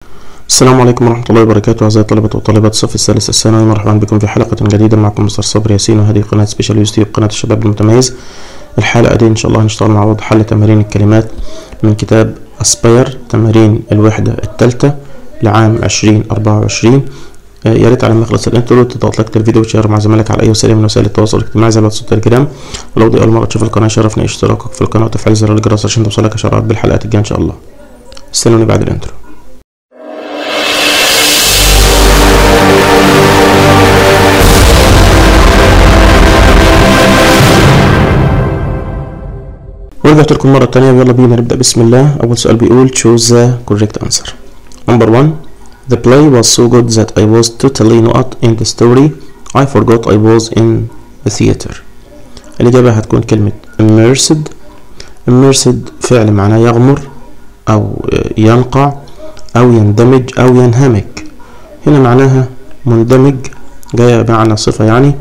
السلام عليكم ورحمة الله وبركاته أعزائي الطلبة وطالبات الصف الثالث الثانوي مرحبا بكم في حلقة جديدة معكم مستر صبري ياسين وهذه قناة سبيشال يوتيوب قناة الشباب المتميز الحلقة دي إن شاء الله هنشتغل مع بعض حل تمارين الكلمات من كتاب أسباير تمارين الوحدة الثالثة لعام عشرين أربعة وعشرين يا ريت على ما يخلص الانترو تضغط لايك الفيديو وتشير مع زمايلك على اي وسيله من وسائل التواصل الاجتماعي زي الواتساب والتليجرام ولو دي اول مره تشوف القناه شرفني اشتراكك في القناه وتفعيل زر الجرس عشان توصلك اشعارات بالحلقات الجايه ان شاء الله استنوني بعد الانترو ورجعت لكم مرة تانية ويلا بينا نبدأ بسم الله أول سؤال بيقول choose the correct answer number one the play was so good that I was totally not in the story I forgot I was in the theater الإجابة هتكون كلمة immersed immersed فعل معناه يغمر أو ينقع أو يندمج أو ينهمك هنا معناها مندمج جاية بمعنى صفة يعني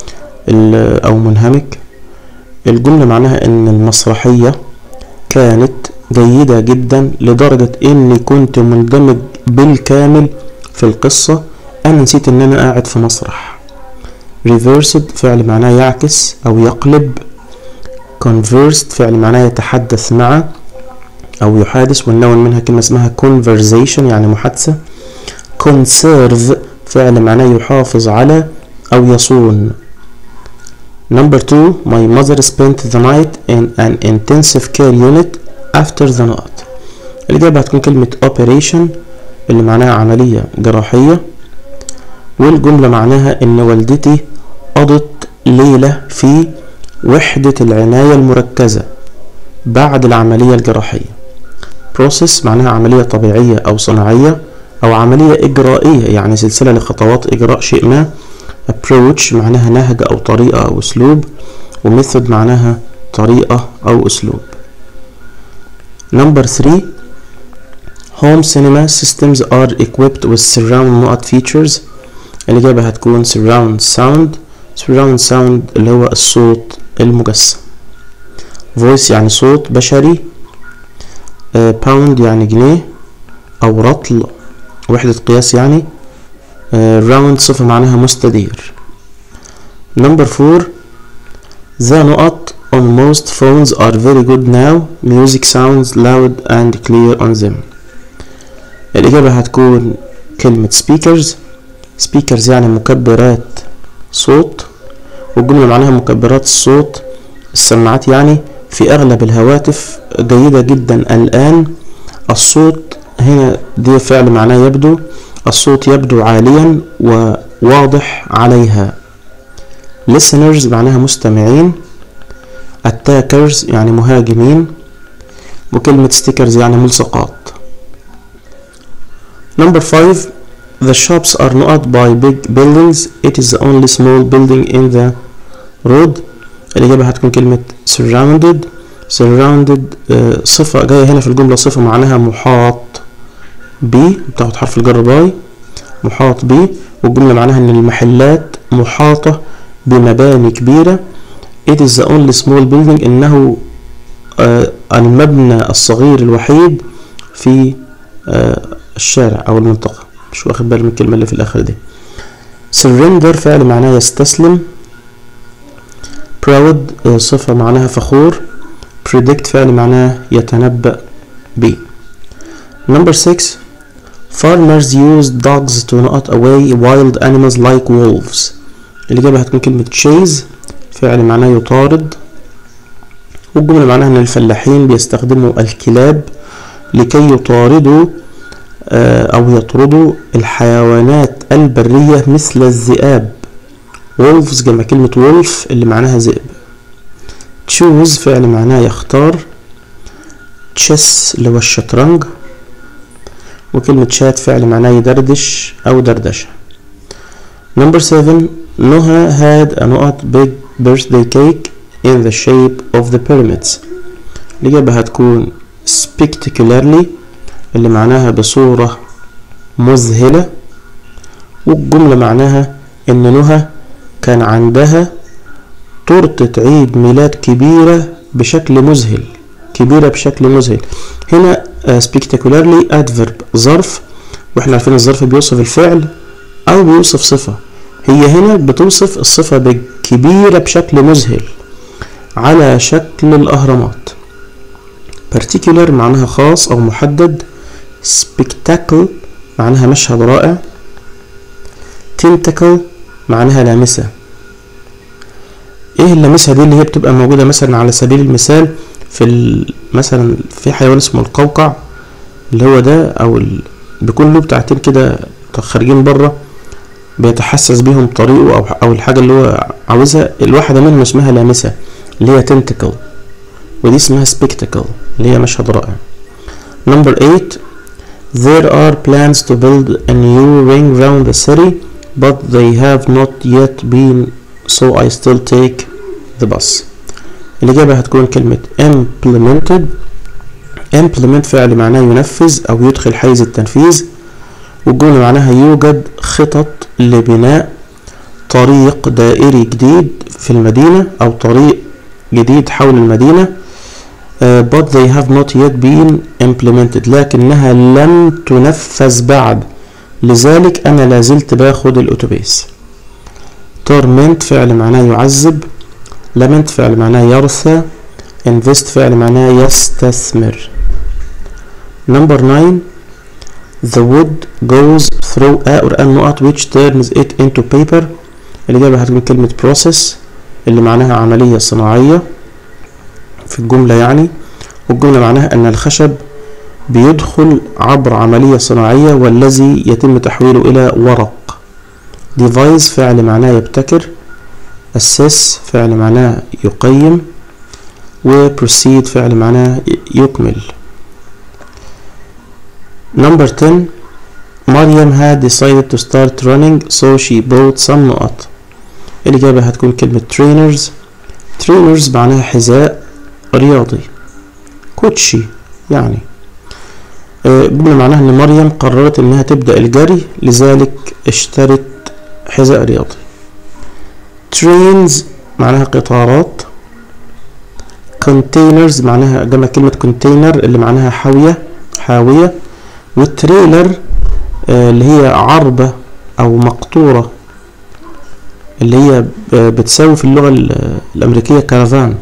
أو منهمك الجملة معناها إن المسرحية كانت جيدة جدا لدرجة إني كنت مندمج بالكامل في القصة أنا نسيت إن أنا قاعد في مسرح reversed فعل معناه يعكس أو يقلب conversed فعل معناه يتحدث مع أو يحادث والنون منها كلمة اسمها conversation يعني محادثة conserve فعل معناه يحافظ على أو يصون Number two, my mother spent the night in an intensive care unit after the night. الإجابة هتكون كلمة operation اللي معناها عملية جراحية والجملة معناها إن والدتي قضت ليلة في وحدة العناية المركزة بعد العملية الجراحية. process معناها عملية طبيعية أو صناعية أو عملية إجرائية يعني سلسلة لخطوات إجراء شيء ما approach معناها نهج أو طريقة أو أسلوب وميثود معناها طريقة أو أسلوب number three home cinema systems are equipped with surround نقط features الإجابة هتكون surround sound surround sound اللي هو الصوت المجسم voice يعني صوت بشري uh, pound يعني جنيه أو رطل وحدة قياس يعني راوند صفة معناها مستدير number four the نقط on most phones are very good now music sounds loud and clear on them الإجابة هتكون كلمة speakers speakers يعني مكبرات صوت والجملة معناها مكبرات الصوت السماعات يعني في أغلب الهواتف جيدة جدا الآن الصوت هنا دي فعل معناه يبدو الصوت يبدو عاليا وواضح عليها listeners معناها مستمعين attackers يعني مهاجمين وكلمة stickers يعني ملصقات number five the shops are not by big buildings it is the only small building in the road الإجابة هتكون كلمة surrounded surrounded uh, صفة جاية هنا في الجملة صفة معناها محاط بي بتاخد حرف الجر باي محاط بي والجملة معناها إن المحلات محاطة بمباني كبيرة it is the only small building إنه آه المبنى الصغير الوحيد في آه الشارع أو المنطقة مش واخد بالي من الكلمة اللي في الآخر دي surrender فعل معناه يستسلم proud آه صفة معناها فخور predict فعل معناه يتنبأ به number 6 farmers use dogs to not away wild animals like wolves الإجابة هتكون كلمة chase فعل معناه يطارد والجملة معناها إن الفلاحين بيستخدموا الكلاب لكي يطاردوا أو يطردوا الحيوانات البرية مثل الذئاب wolves جمع كلمة wolf اللي معناها ذئب choose فعل معناه يختار chess اللي هو الشطرنج وكلمة شات فعل معناه يدردش أو دردشة number seven نهى had a نقط big birthday cake in the shape of the pyramids الإجابة هتكون spectacularly اللي معناها بصورة مذهلة والجملة معناها إن نهى كان عندها تورتة عيد ميلاد كبيرة بشكل مذهل كبيرة بشكل مذهل هنا uh, spectacularly adverb ظرف واحنا عارفين الظرف بيوصف الفعل او بيوصف صفة هي هنا بتوصف الصفة كبيرة بشكل مذهل على شكل الأهرامات particular معناها خاص أو محدد spectacle معناها مشهد رائع tentacle معناها لامسة ايه اللامسة دي اللي هي بتبقى موجودة مثلا على سبيل المثال في ال... مثلا في حيوان اسمه القوقع اللي هو ده او ال... بيكون له بتاعتين كده خارجين بره بيتحسس بيهم طريقه او او الحاجه اللي هو عاوزها الواحده منهم اسمها لامسه اللي هي tentacle ودي اسمها spectacle اللي هي مشهد رائع number 8 there are plans to build a new ring round the city but they have not yet been so I still take the bus الإجابة هتكون كلمة implemented implement فعل معناه ينفذ أو يدخل حيز التنفيذ والجملة معناها يوجد خطط لبناء طريق دائري جديد في المدينة أو طريق جديد حول المدينة uh, but they have not yet been implemented لكنها لم تنفذ بعد لذلك أنا لازلت باخد الأتوبيس torment فعل معناه يعذب lament فعل معناه يرثى invest فعل معناه يستثمر number 9 the wood goes through a or an نقط which turns it into paper الإجابة هتكون كلمة process اللي معناها عملية صناعية في الجملة يعني والجملة معناها أن الخشب بيدخل عبر عملية صناعية والذي يتم تحويله إلى ورق devise فعل معناه يبتكر assess فعل معناه يقيم و proceed فعل معناه يكمل number 10 مريم had decided to start running so she bought some نقط الإجابة هتكون كلمة trainers trainers معناها حذاء رياضي كوتشي يعني الجملة آه معناها إن مريم قررت إنها تبدأ الجري لذلك اشترت حذاء رياضي trains معناها قطارات containers معناها جمع كلمة container اللي معناها حاوية حاوية والتريلر آه اللي هي عربة أو مقطورة اللي هي بتساوي في اللغة الأمريكية كارفان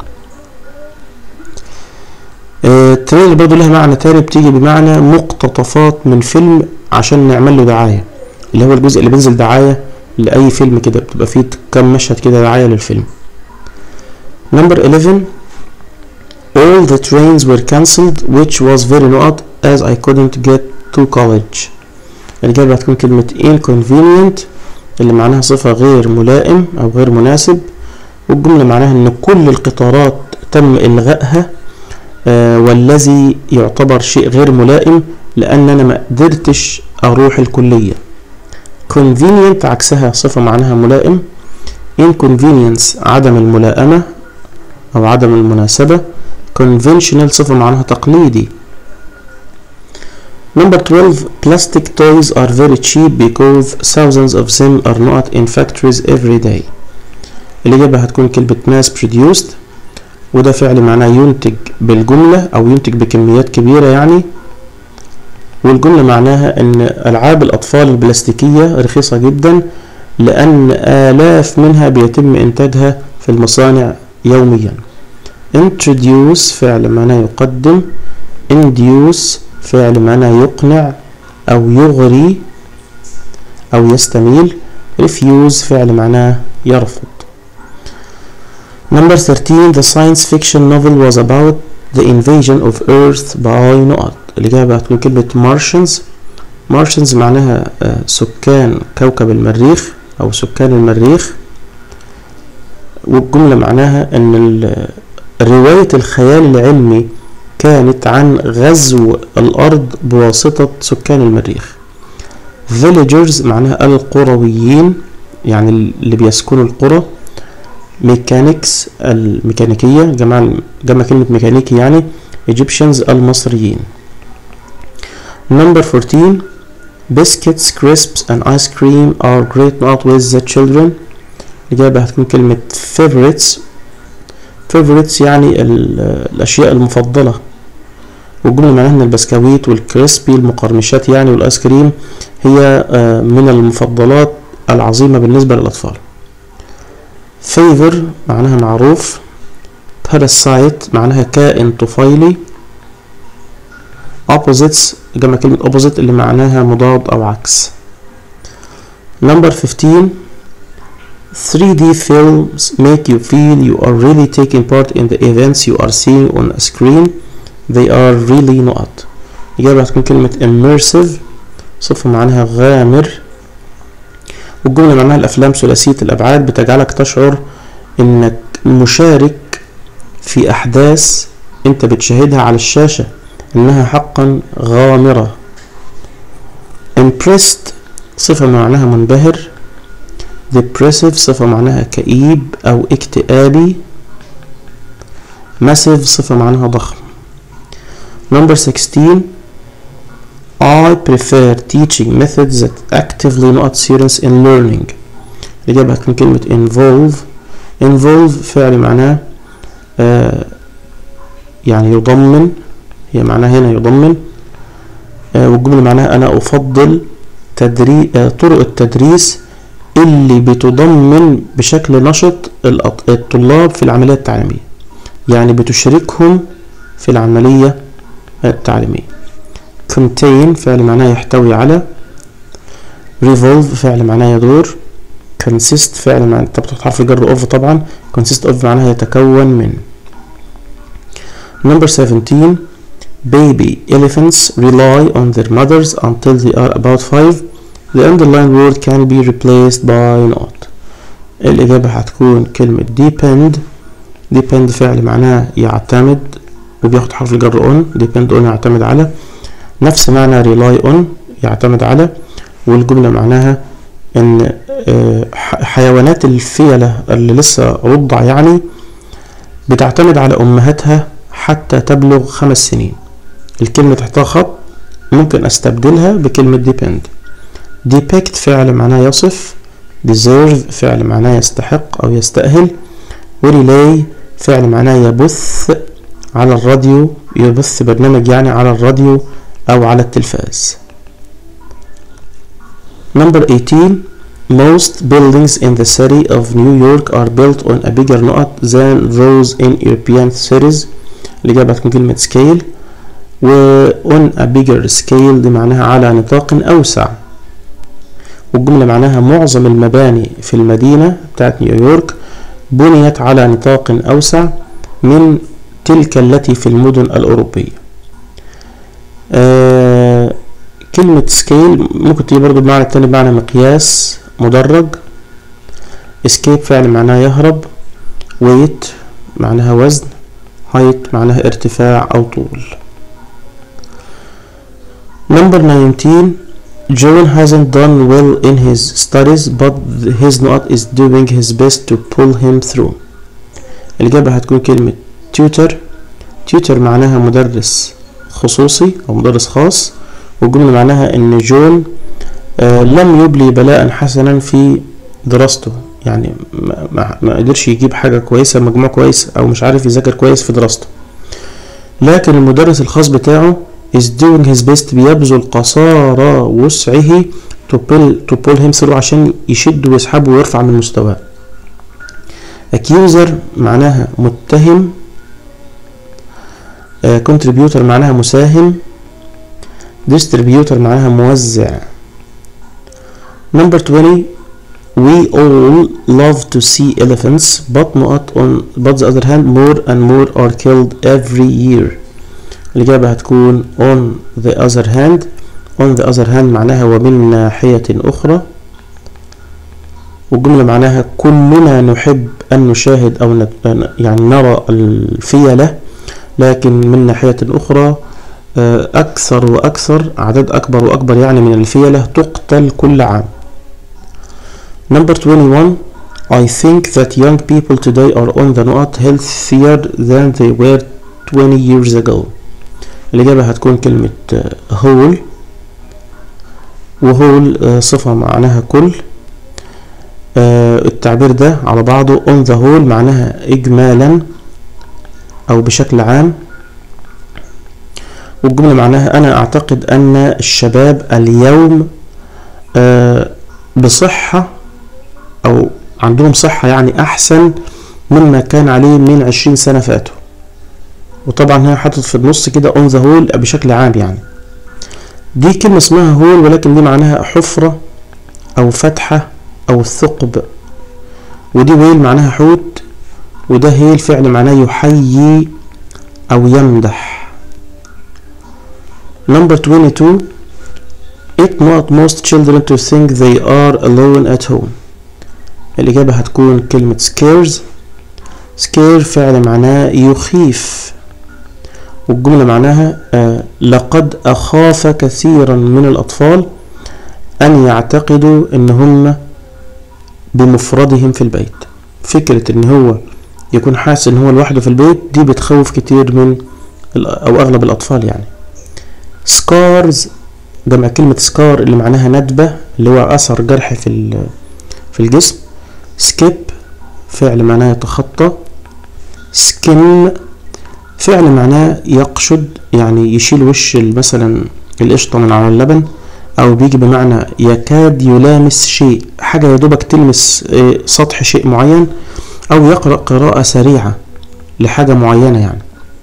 التريلر برضه لها معنى تاني بتيجي بمعنى مقتطفات من فيلم عشان نعمل له دعاية اللي هو الجزء اللي بينزل دعاية لأي فيلم كده بتبقى فيه كم مشهد كده دعاية للفيلم number 11 all the trains were cancelled which was very not as I couldn't get to college الإجابة هتكون كلمة inconvenient اللي معناها صفة غير ملائم أو غير مناسب والجملة معناها إن كل القطارات تم إلغائها آه والذي يعتبر شيء غير ملائم لأن أنا ما قدرتش أروح الكلية convenient عكسها صفة معناها ملائم inconvenience عدم الملائمة أو عدم المناسبة conventional صفة معناها تقليدي Number 12 plastic toys are very cheap because thousands of them are not in factories every day الإجابة هتكون كلمة mass produced وده فعل معناه ينتج بالجملة أو ينتج بكميات كبيرة يعني والجملة معناها أن ألعاب الأطفال البلاستيكية رخيصة جدا لأن آلاف منها بيتم إنتاجها في المصانع يوميا introduce فعل معناه يقدم induce فعل معناه يقنع أو يغري أو يستميل refuse فعل معناه يرفض Number 13 The science fiction novel was about the invasion of Earth by نقط الإجابة هتكون كلمة Martians Martians معناها سكان كوكب المريخ أو سكان المريخ والجملة معناها أن رواية الخيال العلمي كانت عن غزو الأرض بواسطة سكان المريخ villagers معناها القرويين يعني اللي بيسكنوا القرى ميكانيكس الميكانيكية جمع جمع كلمة ميكانيكي يعني Egyptians المصريين Number 14 Biscuits, crisps and ice cream are great not with the children الإجابة هتكون كلمة favorites favorites يعني الأشياء المفضلة والجملة معناها ان البسكويت والكريسبي المقرمشات يعني والايس كريم هي آه، من المفضلات العظيمة بالنسبة للأطفال favor معناها معروف parasite معناها كائن طفيلي opposites جمع كلمة opposite اللي معناها مضاد أو عكس number 15 3D films make you feel you are really taking part in the events you are seeing on a screen they are really not الإجابة هتكون كلمة immersive صفة معناها غامر والجملة معناها الأفلام ثلاثية الأبعاد بتجعلك تشعر إنك مشارك في أحداث أنت بتشاهدها على الشاشة إنها حقا غامرة impressed صفة معناها منبهر depressive صفة معناها كئيب أو اكتئابي massive صفة معناها ضخم number 16 I prefer teaching methods that actively not serious in learning الإجابة هتكون كلمة involve involve فعل معناه آه يعني يضمن هي معناها هنا يضمن آه والجملة معناها أنا أفضل تدري آه طرق التدريس اللي بتضمن بشكل نشط الأط- الطلاب في العملية التعليمية يعني بتشركهم في العملية التعليمية contain فعل معناه يحتوي على revolve فعل معناه يدور consist فعل معناه طب تحط حرف الجر of طبعا consist of معناها يتكون من number 17 baby elephants rely on their mothers until they are about five the underlined word can be replaced by not الإجابة هتكون كلمة depend depend فعل معناه يعتمد وبياخد حرف الجر on depend on يعتمد على نفس معنى rely on يعتمد على والجملة معناها ان آه، ح- حيوانات الفيلة اللي لسه رضع يعني بتعتمد على امهاتها حتى تبلغ خمس سنين الكلمة تحتها خط ممكن استبدلها بكلمة depend depict فعل معناه يصف deserve فعل معناه يستحق او يستأهل وريلاي فعل معناه يبث على الراديو يبث برنامج يعني على الراديو أو على التلفاز Number 18 Most buildings in the city of New York are built on a bigger lot than those in European cities الإجابة هتكون كلمة scale و on a bigger scale دي معناها على نطاق أوسع والجملة معناها معظم المباني في المدينة بتاعت نيويورك بنيت على نطاق أوسع من تلك التي في المدن الأوروبية آه كلمة سكيل ممكن تيجي برضو بمعنى التاني بمعنى مقياس مدرج اسكيب فعل معناه يهرب ويت معناها وزن هايت معناها ارتفاع أو طول Number 19 John hasn't done well in his studies but his not is doing his best to pull him through الإجابة هتكون كلمة tutor tutor معناها مدرس خصوصي أو مدرس خاص والجملة معناها إن جون آه لم يبلي بلاء حسنا في دراسته يعني ما, ما, ما قدرش يجيب حاجة كويسة مجموع كويس أو مش عارف يذاكر كويس في دراسته لكن المدرس الخاص بتاعه is doing his best بيبذل قصارى وسعه to pull, to pull him through عشان يشد ويسحبه ويرفع من مستواه accuser معناها متهم uh, contributor معناها مساهم distributor معناها موزع number 20 we all love to see elephants but not on but the other hand more and more are killed every year الإجابة هتكون on the other hand on the other hand معناها ومن ناحية أخرى والجملة معناها كلنا نحب أن نشاهد أو نت- يعني نرى الفيلة لكن من ناحية أخرى آه، أكثر وأكثر عدد أكبر وأكبر يعني من الفيلة تقتل كل عام Number 21 I think that young people today are on the not healthier than they were 20 years ago الإجابة هتكون كلمة هول وهول آه، صفة معناها كل آه، التعبير ده على بعضه on the whole معناها إجمالا أو بشكل عام والجملة معناها أنا أعتقد أن الشباب اليوم آه، بصحة أو عندهم صحة يعني أحسن مما كان عليه من عشرين سنة فاتوا وطبعا هي حاطط في النص كده on the whole بشكل عام يعني دي كلمة اسمها هول ولكن دي معناها حفرة أو فتحة أو ثقب ودي ويل معناها حوت وده هيل فعل معناه يحيي أو يمدح number 22 it not most children to think they are alone at home الإجابة هتكون كلمة scares scare فعل معناه يخيف والجملة معناها آه لقد أخاف كثيرا من الأطفال أن يعتقدوا إن هم بمفردهم في البيت فكرة إن هو يكون حاسس إن هو لوحده في البيت دي بتخوف كتير من أو أغلب الأطفال يعني سكارز جمع كلمة سكار اللي معناها ندبة اللي هو أثر جرح في في الجسم سكيب فعل معناه يتخطى سكن فعل معناه يقشد يعني يشيل وش مثلا القشطة من على اللبن أو بيجي بمعنى يكاد يلامس شيء حاجة يدوبك تلمس سطح شيء معين أو يقرأ قراءة سريعة لحاجة معينة يعني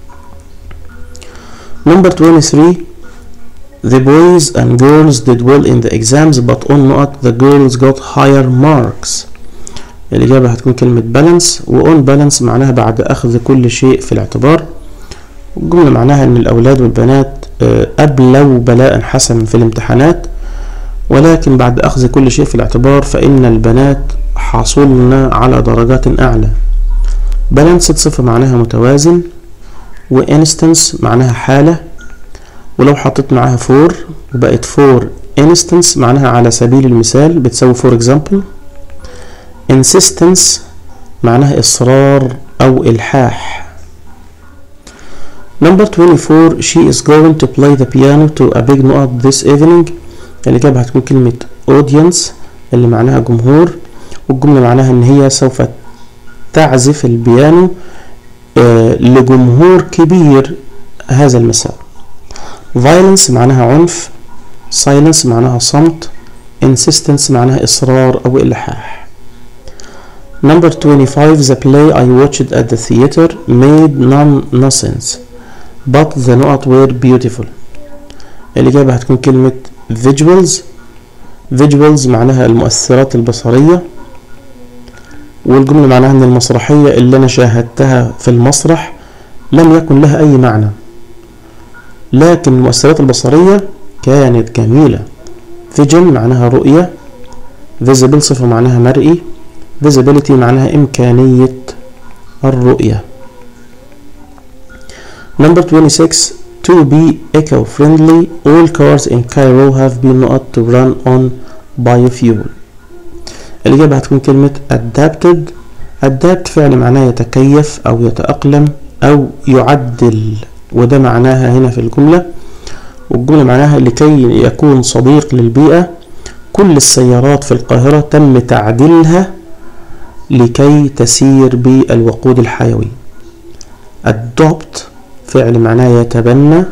Number 23 The boys and girls did well in the exams but on not the girls got higher marks الإجابة هتكون كلمة balance و on balance معناها بعد أخذ كل شيء في الاعتبار الجملة معناها أن الأولاد والبنات أبلوا بلاء حسنا في الامتحانات ولكن بعد أخذ كل شيء في الاعتبار فإن البنات حصلن على درجات أعلى balanced صفة معناها متوازن و instance معناها حالة ولو حطيت معاها for وبقت for instance معناها على سبيل المثال بتساوي for example insistence معناها إصرار أو إلحاح Number 24 she is going to play the piano to a big note this evening الإجابة هتكون كلمة audience اللي معناها جمهور والجملة معناها إن هي سوف تعزف البيانو آه لجمهور كبير هذا المساء violence معناها عنف silence معناها صمت insistence معناها إصرار أو إلحاح Number 25 The play I watched at the theater made nonsense but the notes were beautiful الإجابة هتكون كلمة visuals visuals معناها المؤثرات البصرية والجملة معناها أن المسرحية اللي أنا شاهدتها في المسرح لم يكن لها أي معنى لكن المؤثرات البصرية كانت جميلة vision معناها رؤية visible صفة معناها مرئي visibility معناها إمكانية الرؤية Number 26 To be eco-friendly all cars in Cairo have been not to run on biofuel الإجابة هتكون كلمة adapted adapt فعل معناه يتكيف أو يتأقلم أو يعدل وده معناها هنا في الجملة والجملة معناها لكي يكون صديق للبيئة كل السيارات في القاهرة تم تعديلها لكي تسير بالوقود الحيوي adopt فعل معناه يتبنى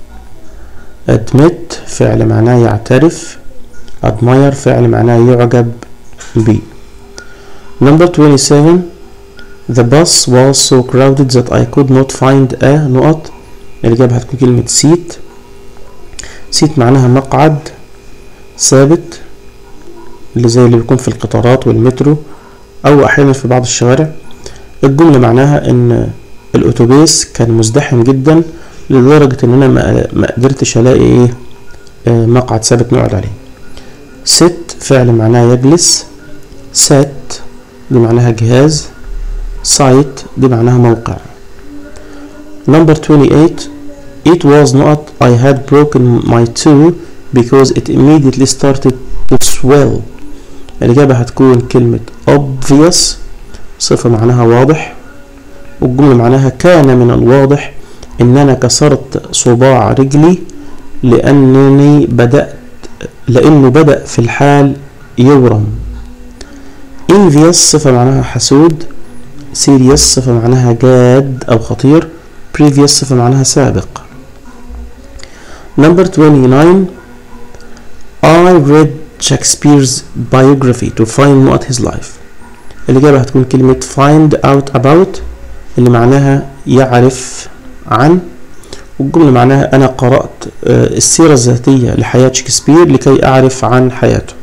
admit فعل معناه يعترف admire فعل معناه يعجب به number 27 the bus was so crowded that I could not find a نقط الإجابة هتكون كلمة seat seat معناها مقعد ثابت اللي زي اللي بيكون في القطارات والمترو أو أحيانا في بعض الشوارع الجملة معناها إن الأتوبيس كان مزدحم جدا لدرجة إن أنا ما قدرتش ألاقي إيه مقعد ثابت نقعد عليه sit فعل معناه يجلس set دي معناها جهاز site دي معناها موقع number 28 it was not I had broken my toe because it immediately started to swell الإجابة هتكون كلمة obvious صفة معناها واضح والجملة معناها كان من الواضح إن أنا كسرت صباع رجلي لأنني بدأت لأنه بدأ في الحال يورم envious صفة معناها حسود serious صفة معناها جاد أو خطير previous صفة معناها سابق number 29 I read Shakespeare's biography to find what his life الإجابة هتكون كلمة find out about اللي معناها يعرف عن والجملة معناها أنا قرأت السيرة الذاتية لحياة شكسبير لكي أعرف عن حياته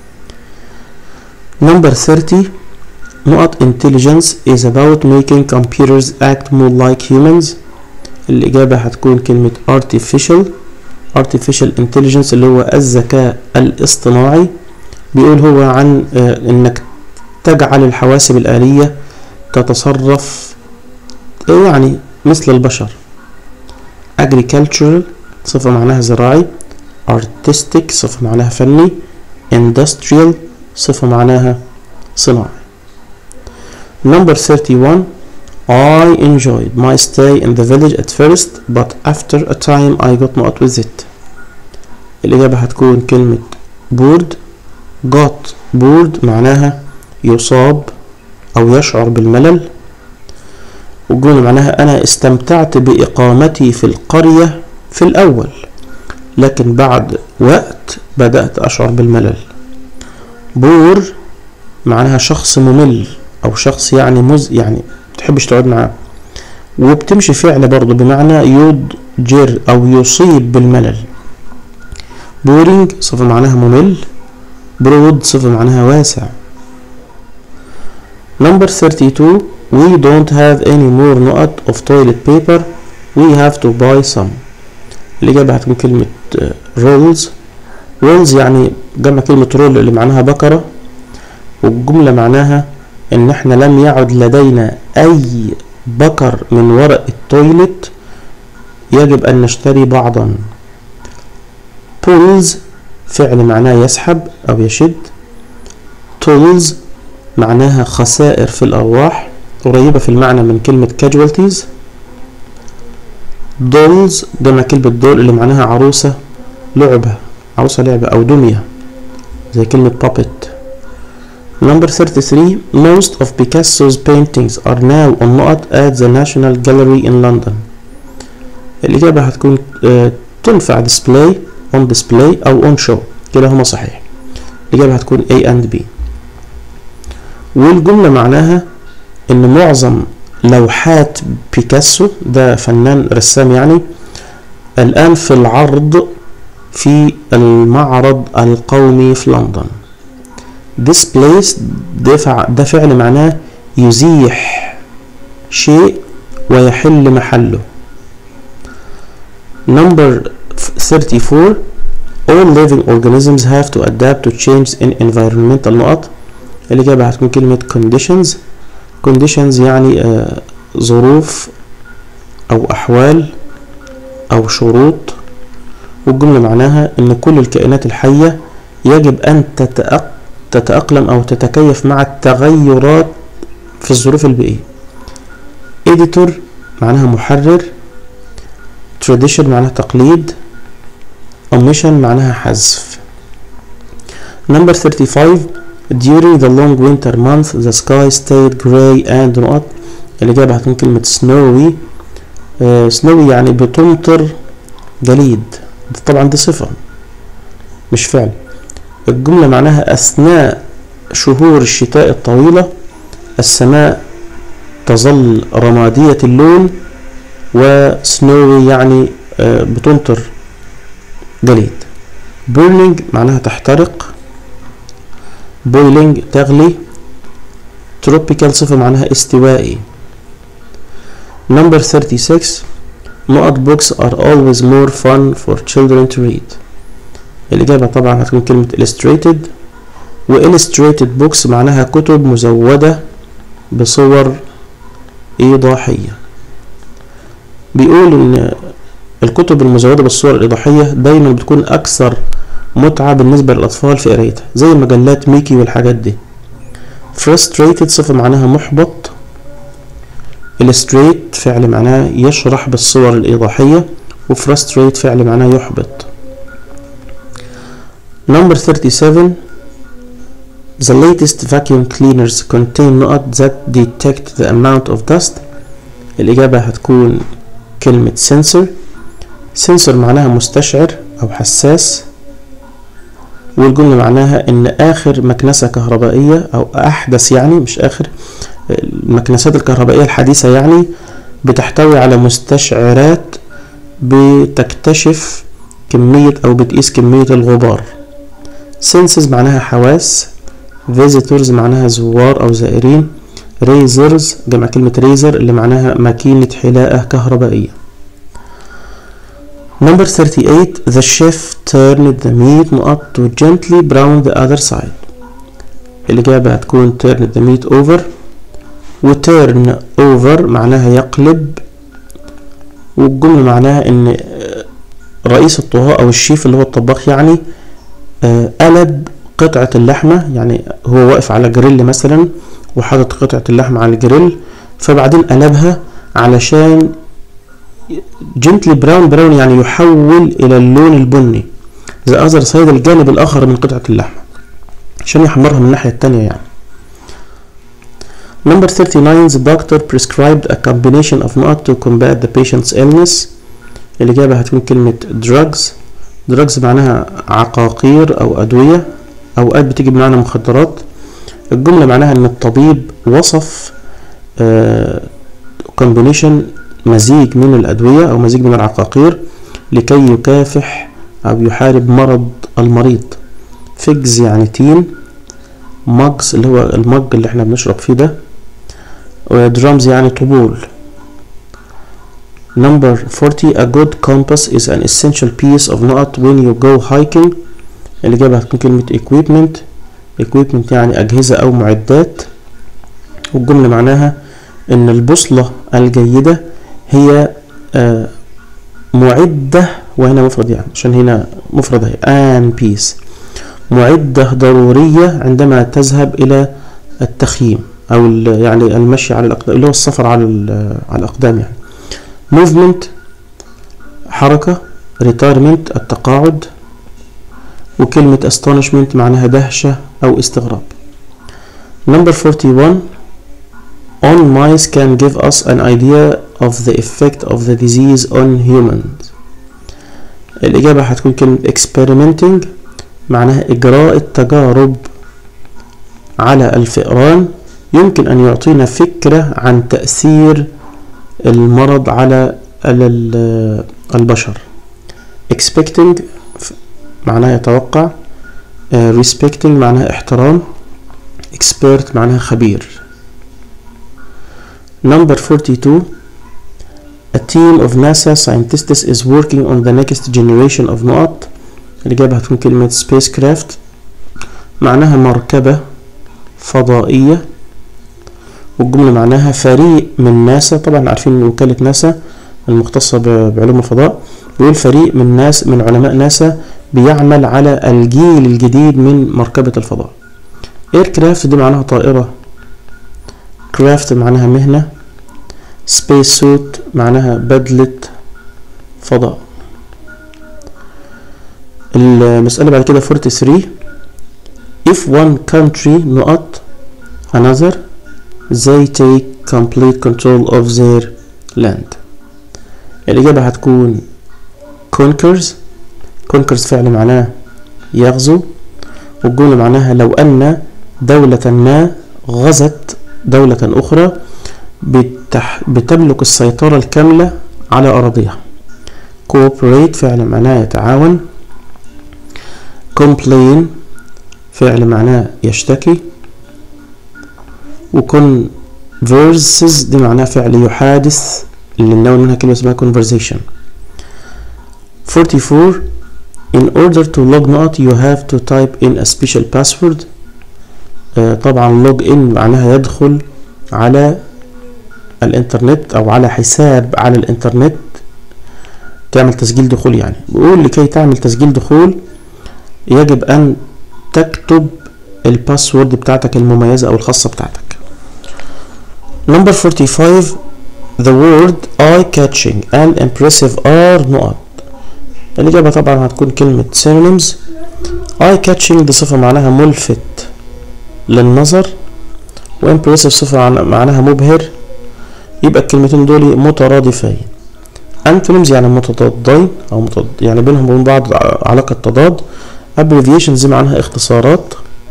number 30 نقط intelligence is about making computers act more like humans الإجابة هتكون كلمة artificial artificial intelligence اللي هو الذكاء الاصطناعي بيقول هو عن انك تجعل الحواسب الآلية تتصرف يعني مثل البشر agricultural صفة معناها زراعي artistic صفة معناها فني industrial صفة معناها صناعي number 31 I enjoyed my stay in the village at first but after a time I got not with it الإجابة هتكون كلمة bored got bored معناها يصاب أو يشعر بالملل والجملة معناها أنا استمتعت بإقامتي في القرية في الأول لكن بعد وقت بدأت أشعر بالملل بور معناها شخص ممل أو شخص يعني مز يعني متحبش تقعد معاه وبتمشي فعل برضه بمعنى يضجر أو يصيب بالملل بورينج صفة معناها ممل برود صفة معناها واسع number 32 we don't have any more نقط of toilet paper we have to buy some الإجابة هتكون كلمة rolls rolls يعني جمع كلمة رول اللي معناها بكرة والجملة معناها إن إحنا لم يعد لدينا أي بكر من ورق التويلت يجب أن نشتري بعضا pulls فعل معناه يسحب أو يشد tools معناها خسائر في الأرواح قريبة في المعنى من كلمة casualties dolls جمع كلمة دول اللي معناها عروسة لعبة عروسة لعبة أو دمية زي كلمة puppet Number 33 Most of Picasso's paintings are now on نقط at the National Gallery in London الإجابة هتكون uh, تنفع display on display أو on show كلاهما صحيح الإجابة هتكون A and B والجملة معناها إن معظم لوحات بيكاسو ده فنان رسام يعني الآن في العرض في المعرض القومي في لندن displace ده, ده فعل معناه يزيح شيء ويحل محله number 34 all living organisms have to adapt to change in environmental نقط الإجابة هتكون كلمة conditions conditions يعني آه ظروف أو أحوال أو شروط والجملة معناها إن كل الكائنات الحية يجب أن تتأق تتأقلم أو تتكيف مع التغيرات في الظروف البيئية editor معناها محرر tradition معناها تقليد omission معناها حذف number 35 during the long winter month the sky stayed gray and نقط الإجابة هتكون كلمة snowy uh, snowy يعني بتمطر جليد طبعا دي صفة مش فعل الجملة معناها أثناء شهور الشتاء الطويلة السماء تظل رمادية اللون وسنوي يعني بتمطر جليد burning معناها تحترق boiling تغلي tropical صفة معناها استوائي number 36 نقط books are always more fun for children to read الإجابة طبعا هتكون كلمة illustrated و illustrated books معناها كتب مزودة بصور إيضاحية بيقول إن الكتب المزودة بالصور الإيضاحية دايما بتكون أكثر متعة بالنسبة للأطفال في قرايتها زي مجلات ميكي والحاجات دي frustrated صفة معناها محبط illustrate فعل معناه يشرح بالصور الإيضاحية و frustrate فعل معناه يحبط Number 37 The latest vacuum cleaners contain نقط that detect the amount of dust الإجابة هتكون كلمة sensor سنسور معناها مستشعر أو حساس والجملة معناها إن آخر مكنسة كهربائية أو أحدث يعني مش آخر المكنسات الكهربائية الحديثة يعني بتحتوي على مستشعرات بتكتشف كمية أو بتقيس كمية الغبار senses معناها حواس visitors معناها زوار أو زائرين razors جمع كلمة razor اللي معناها ماكينة حلاقة كهربائية Number 38 The chef turned the meat نقط to gently brown the other side الإجابة هتكون turn the meat over و turn over معناها يقلب والجملة معناها إن رئيس الطهاة أو الشيف اللي هو الطباخ يعني قلب قطعة اللحمة يعني هو واقف على جريل مثلا وحاطط قطعة اللحمة على الجريل فبعدين قلبها علشان جنتلي براون براون يعني يحول إلى اللون البني ذا أذر سايد الجانب الآخر من قطعة اللحمة عشان يحمرها من الناحية التانية يعني Number 39 the doctor prescribed a combination of not to combat the patient's illness الإجابة هتكون كلمة drugs drugs معناها عقاقير أو أدوية أوقات بتيجي بمعنى مخدرات الجملة معناها إن الطبيب وصف كومبينيشن مزيج من الأدوية أو مزيج من العقاقير لكي يكافح أو يحارب مرض المريض فيجز يعني تين ماجز اللي هو المج اللي احنا بنشرب فيه ده ودرامز يعني طبول Number 40 A good compass is an essential piece of not when you go hiking الإجابة هتكون كلمة equipment equipment يعني أجهزة أو معدات والجملة معناها إن البوصلة الجيدة هي آه معدة وهنا مفرد يعني عشان هنا مفرد هي an piece معدة ضرورية عندما تذهب إلى التخييم أو يعني المشي على الأقدام اللي هو السفر على على الأقدام يعني movement حركة retirement التقاعد وكلمة astonishment معناها دهشة أو استغراب number 41 on mice can give us an idea of the effect of the disease on humans الإجابة هتكون كلمة experimenting معناها إجراء التجارب على الفئران يمكن أن يعطينا فكرة عن تأثير المرض على البشر expecting معناها يتوقع respecting معناها احترام expert معناها خبير number 42 a team of NASA scientists is working on the next generation of نقط الإجابة هتكون كلمة spacecraft معناها مركبة فضائية والجملة معناها فريق من ناسا طبعا عارفين وكالة ناسا المختصة بعلوم الفضاء بيقول فريق من ناس من علماء ناسا بيعمل على الجيل الجديد من مركبة الفضاء ايركرافت دي معناها طائرة كرافت معناها مهنة سبيس سوت معناها بدلة فضاء المسألة بعد كده 43 if one country نقط another they take complete control of their land الإجابة هتكون conquers conquers فعل معناه يغزو والجملة معناها لو أن دولة ما غزت دولة أخرى بتح... بتملك السيطرة الكاملة على أراضيها cooperate فعل معناه يتعاون complain فعل معناه يشتكي وكون verses دي معناها فعل يحادث اللي نناول منها كلمة اسمها conversation 44 in order to log not you have to type in a special password آه طبعا log in معناها يدخل على الانترنت او على حساب على الانترنت تعمل تسجيل دخول يعني بيقول لكي تعمل تسجيل دخول يجب ان تكتب الباسورد بتاعتك المميزة او الخاصة بتاعتك Number 45 The word eye-catching and impressive are نقط الإجابة طبعا هتكون كلمة synonyms eye-catching دي صفة معناها ملفت للنظر وimpressive صفة معناها مبهر يبقى الكلمتين دول مترادفين antonyms يعني متضادين او متضاد يعني بينهم وبين بعض علاقة تضاد abbreviations معناها اختصارات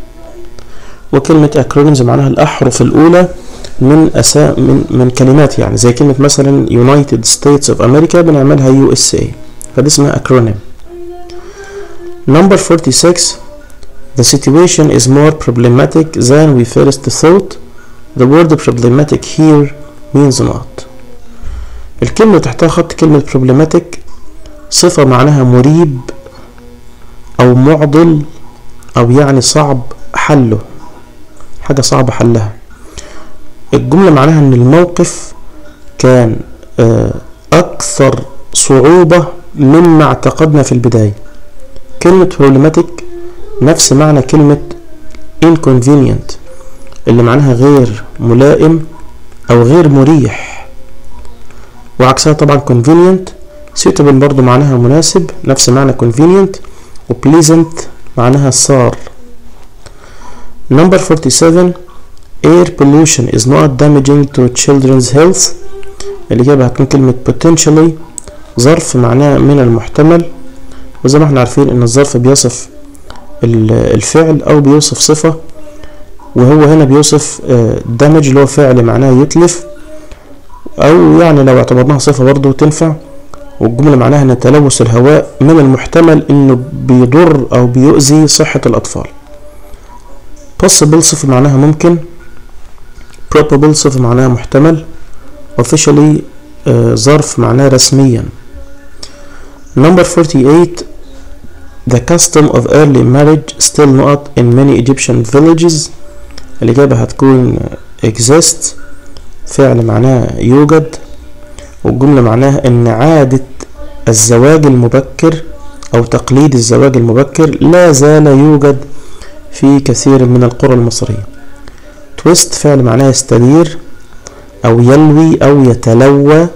وكلمة acronyms معناها الأحرف الأولى من أسا من من كلمات يعني زي كلمة مثلا United States of America بنعملها USA فدي اسمها acronym Number 46 The situation is more problematic than we first thought The word problematic here means not الكلمة اللي تحتها خط كلمة problematic صفة معناها مريب أو معضل أو يعني صعب حله حاجة صعب حلها الجملة معناها إن الموقف كان أكثر صعوبة مما اعتقدنا في البداية كلمة problematic نفس معنى كلمة inconvenient اللي معناها غير ملائم أو غير مريح وعكسها طبعا convenient suitable برضو معناها مناسب نفس معنى convenient و pleasant معناها سار number 47 air pollution is not damaging to children's health الإجابة هتكون كلمة potentially ظرف معناه من المحتمل وزي ما احنا عارفين ان الظرف بيصف الفعل او بيوصف صفة وهو هنا بيوصف damage اللي هو فعل معناه يتلف او يعني لو اعتبرناها صفة برضو تنفع والجملة معناها ان تلوث الهواء من المحتمل انه بيضر او بيؤذي صحة الاطفال possible صفة معناها ممكن probable صفة معناها محتمل officially uh, ظرف معناه رسميا number 48 the custom of early marriage still not in many Egyptian villages الإجابة هتكون exist فعل معناه يوجد والجملة معناها إن عادة الزواج المبكر أو تقليد الزواج المبكر لا زال يوجد في كثير من القرى المصرية تويست فعل معناه يستدير أو يلوي أو يتلوى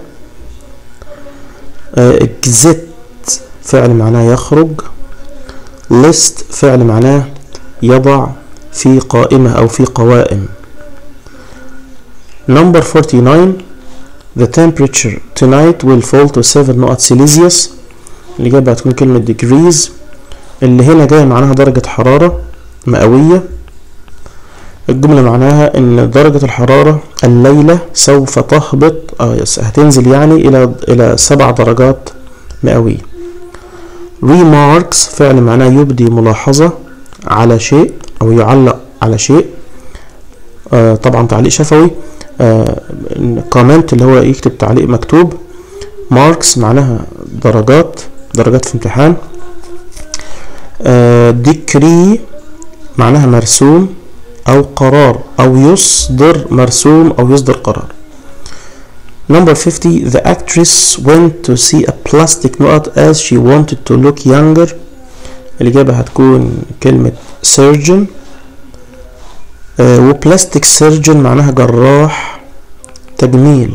اكزت فعل معناه يخرج list فعل معناه يضع في قائمة أو في قوائم number 49 the temperature tonight will fall to 7 نقط سيليزيوس الإجابة هتكون كلمة degrees اللي هنا جاية معناها درجة حرارة مئوية الجملة معناها إن درجة الحرارة الليلة سوف تهبط آه هتنزل يعني إلى إلى سبع درجات مئوية remarks فعل معناه يبدي ملاحظة على شيء أو يعلق على شيء آه طبعا تعليق شفوي آه كومنت اللي هو يكتب تعليق مكتوب ماركس معناها درجات درجات في امتحان آه ديكري معناها مرسوم أو قرار أو يصدر مرسوم أو يصدر قرار Number 50 The actress went to see a plastic نقط as she wanted to look younger الإجابة هتكون كلمة surgeon آه وبلاستيك سيرجن معناها جراح تجميل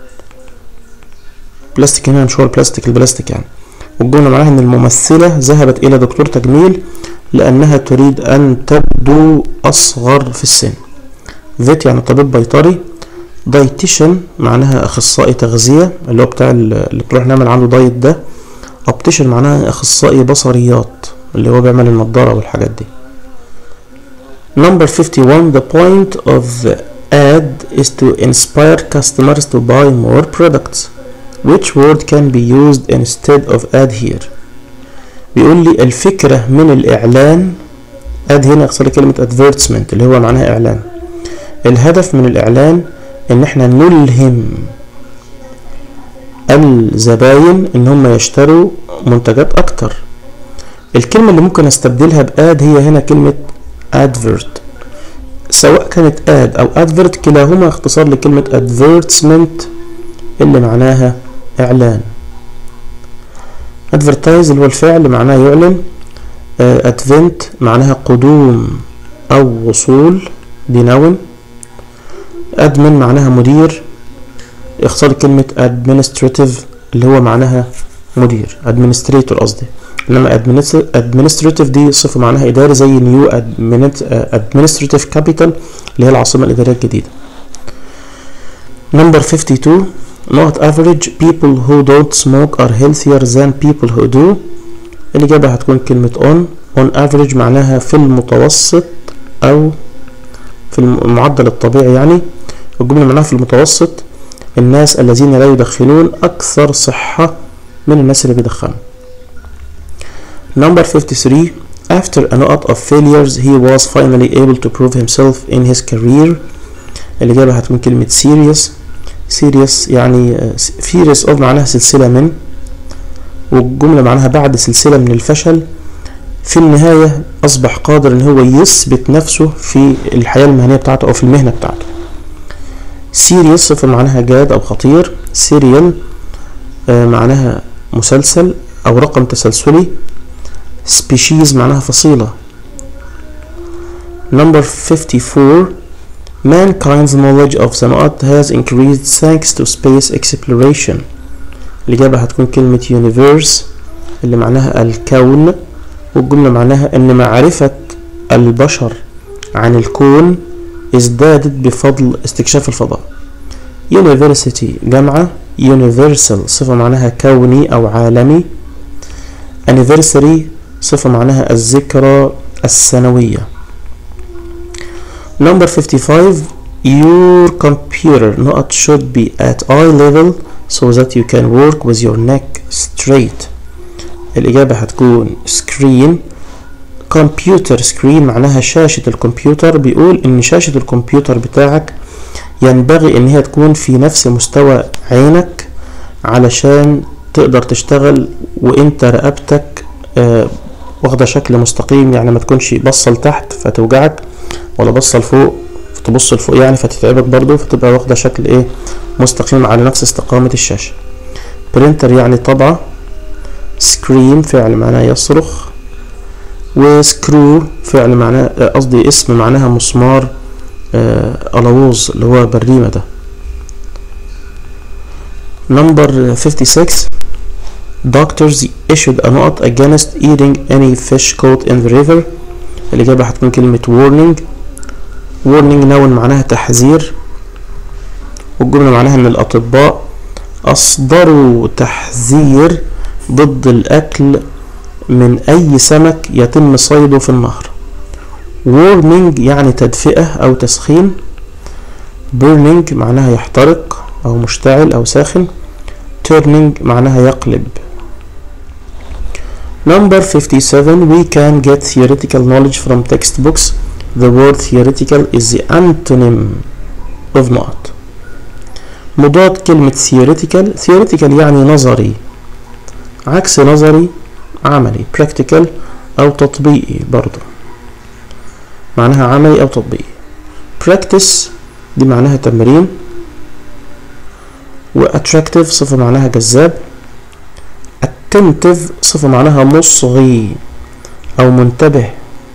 بلاستيك هنا مش هو البلاستيك البلاستيك يعني والجملة معناها إن الممثلة ذهبت إلى دكتور تجميل لأنها تريد أن تبدو أصغر في السن فيت يعني طبيب بيطري دايتيشن معناها أخصائي تغذية اللي هو بتاع اللي بنروح نعمل عنده دايت ده أوبتيشن معناها أخصائي بصريات اللي هو بيعمل النضارة والحاجات دي Number 51 The point of the ad is to inspire customers to buy more products Which word can be used instead of ad here بيقول لي الفكرة من الإعلان اد هنا اختصار كلمة advertisement اللي هو معناها إعلان الهدف من الإعلان إن احنا نلهم الزباين إن هم يشتروا منتجات أكتر الكلمة اللي ممكن استبدلها باد هي هنا كلمة advert سواء كانت ad أو advert كلاهما اختصار لكلمة advertisement اللي معناها إعلان advertise اللي هو الفعل معناه يعلن uh, advent معناها قدوم أو وصول دي نون admin معناها مدير اختصار كلمة administrative اللي هو معناها مدير administrator قصدي انما administrative دي صفة معناها اداري زي new administrative capital اللي هي العاصمة الادارية الجديدة number 52 not average people who don't smoke are healthier than people who do الإجابة هتكون كلمة on on average معناها في المتوسط أو في المعدل الطبيعي يعني الجملة معناها في المتوسط الناس الذين لا يدخنون أكثر صحة من الناس اللي بيدخنوا Number 53 After a lot of failures he was finally able to prove himself in his career الإجابة هتكون كلمة serious serious يعني series of معناها سلسلة من والجملة معناها بعد سلسلة من الفشل في النهاية أصبح قادر إن هو يثبت نفسه في الحياة المهنية بتاعته أو في المهنة بتاعته سيريس صفة معناها جاد أو خطير سيريال آه معناها مسلسل أو رقم تسلسلي species معناها فصيلة number 54 mankind's knowledge of the earth has increased thanks to space exploration الإجابة هتكون كلمة universe اللي معناها الكون والجملة معناها أن معرفة البشر عن الكون ازدادت بفضل استكشاف الفضاء University جامعة Universal صفة معناها كوني أو عالمي Anniversary صفة معناها الذكرى السنوية Number 55 Your computer not should be at eye level so that you can work with your neck straight الإجابة هتكون screen كمبيوتر سكرين معناها شاشة الكمبيوتر بيقول إن شاشة الكمبيوتر بتاعك ينبغي إن هي تكون في نفس مستوى عينك علشان تقدر تشتغل وإنت رقبتك آه واخدة شكل مستقيم يعني ما تكونش بصة لتحت فتوجعك ولا بصة لفوق تبص لفوق يعني فتتعبك برضو فتبقى واخدة شكل ايه مستقيم على نفس استقامة الشاشة برينتر يعني طبعة سكريم فعل معناه يصرخ وسكرو فعل معناه قصدي اسم معناها مسمار آه ألووز اللي هو بريمة ده number 56 doctors issued a note against eating any fish caught in the river الإجابة هتكون كلمة warning warning نون معناها تحذير والجملة معناها إن الأطباء أصدروا تحذير ضد الأكل من أي سمك يتم صيده في النهر warming يعني تدفئة أو تسخين burning معناها يحترق أو مشتعل أو ساخن turning معناها يقلب Number 57 we can get theoretical knowledge from textbooks the word theoretical is the antonym of not مضاد كلمة theoretical theoretical يعني نظري عكس نظري عملي practical أو تطبيقي برضه معناها عملي أو تطبيقي practice دي معناها تمرين و attractive صفة معناها جذاب attentive صفة معناها مصغي أو منتبه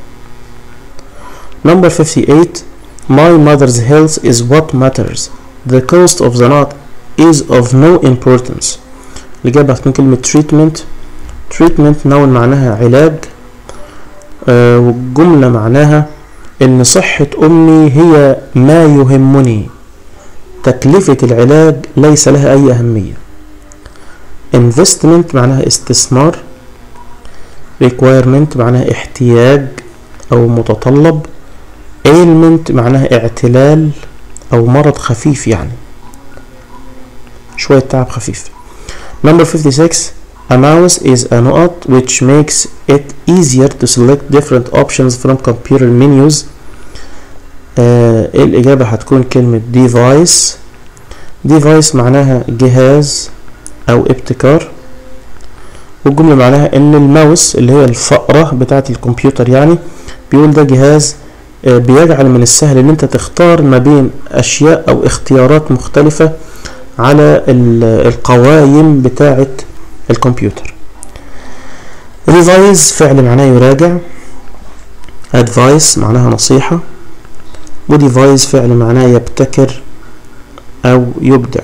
number 58 my mother's health is what matters the cost of the knot is of no importance الإجابة هتكون كلمة treatment treatment نون معناها علاج آه والجملة معناها إن صحة أمي هي ما يهمني تكلفة العلاج ليس لها أي أهمية investment معناها استثمار requirement معناها احتياج أو متطلب ailment معناها اعتلال أو مرض خفيف يعني شوية تعب خفيف number 56 A mouse is a node which makes it easier to select different options from computer menus آه الإجابة هتكون كلمة device device معناها جهاز أو ابتكار والجملة معناها إن الماوس اللي هي الفأرة بتاعة الكمبيوتر يعني بيقول ده جهاز آه بيجعل من السهل إن أنت تختار ما بين أشياء أو اختيارات مختلفة على القوائم بتاعة الكمبيوتر revise فعل معناه يراجع advice معناها نصيحة وديفايس فعل معناه يبتكر أو يبدع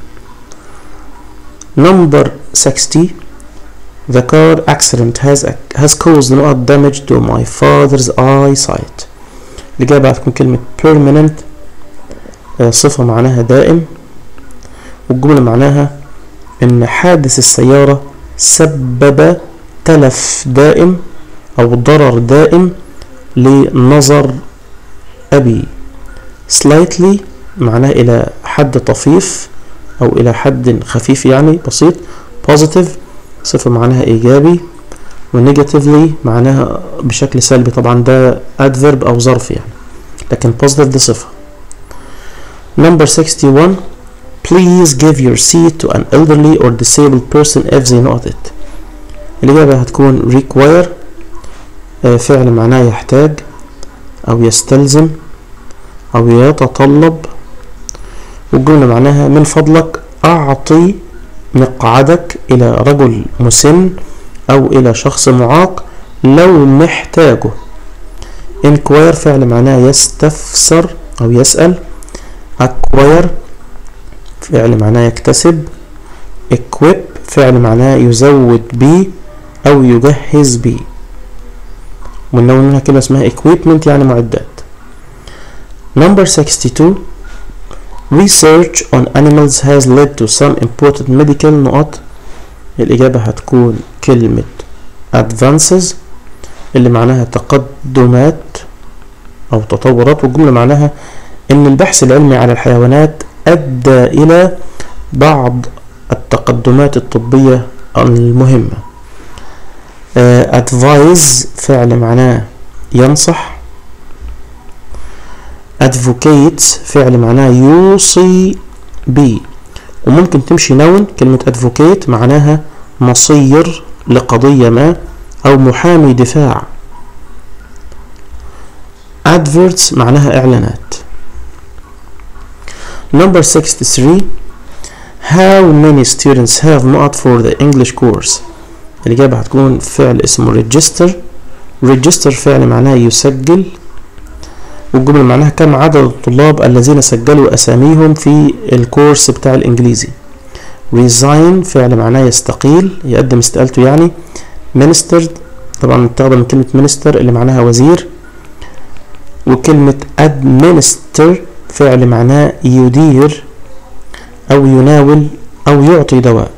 number 60 the car accident has has caused no damage to my father's eyesight الإجابة هتكون كلمة permanent صفة معناها دائم والجملة معناها إن حادث السيارة سبب تلف دائم أو ضرر دائم لنظر أبي slightly معناه إلى حد طفيف أو إلى حد خفيف يعني بسيط positive صفة معناها إيجابي ونيجاتيفلي معناها بشكل سلبي طبعا ده adverb أو ظرف يعني لكن positive دي صفة number 61 please give your seat to an elderly or disabled person if they not it الإجابة هتكون require آه، فعل معناه يحتاج أو يستلزم أو يتطلب والجملة معناها من فضلك أعطي مقعدك إلى رجل مسن أو إلى شخص معاق لو محتاجه inquire فعل معناه يستفسر أو يسأل acquire فعل معناه يكتسب equip فعل معناه يزود بيه أو يجهز بيه ونلون منها كلمة اسمها equipment يعني معدات number 62 research on animals has led to some important medical نقط الإجابة هتكون كلمة advances اللي معناها تقدمات أو تطورات والجملة معناها إن البحث العلمي على الحيوانات أدى إلى بعض التقدمات الطبية المهمة آه، advise فعل معناه ينصح advocates فعل معناه يوصي بيه وممكن تمشي نون كلمة advocate معناها مصير لقضية ما أو محامي دفاع adverts معناها إعلانات number 63 how many students have not for the English course الإجابة هتكون فعل اسمه register register فعل معناه يسجل والجملة معناها كم عدد الطلاب الذين سجلوا أساميهم في الكورس بتاع الإنجليزي resign فعل معناه يستقيل يقدم استقالته يعني minister طبعا متاخدة من كلمة minister اللي معناها وزير وكلمة administer فعل معناه يدير أو يناول أو يعطي دواء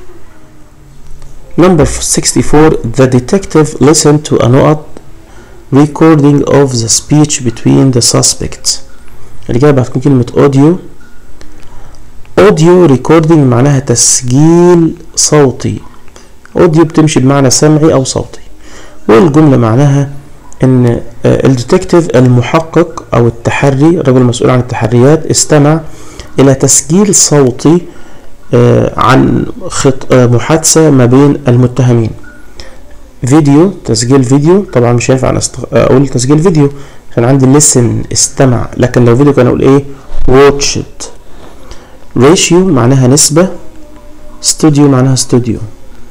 Number 64 The detective listened to a note recording of the speech between the suspects الإجابة هتكون كلمة audio audio recording معناها تسجيل صوتي audio بتمشي بمعنى سمعي أو صوتي والجملة معناها إن الديتكتيف المحقق أو التحري الرجل المسؤول عن التحريات استمع إلى تسجيل صوتي آه، عن خط آه، محادثة ما بين المتهمين فيديو تسجيل فيديو طبعا مش هينفع أنا أست- اقول تسجيل فيديو عشان عندي listen استمع لكن لو فيديو كان اقول ايه watched ratio معناها نسبة studio معناها استوديو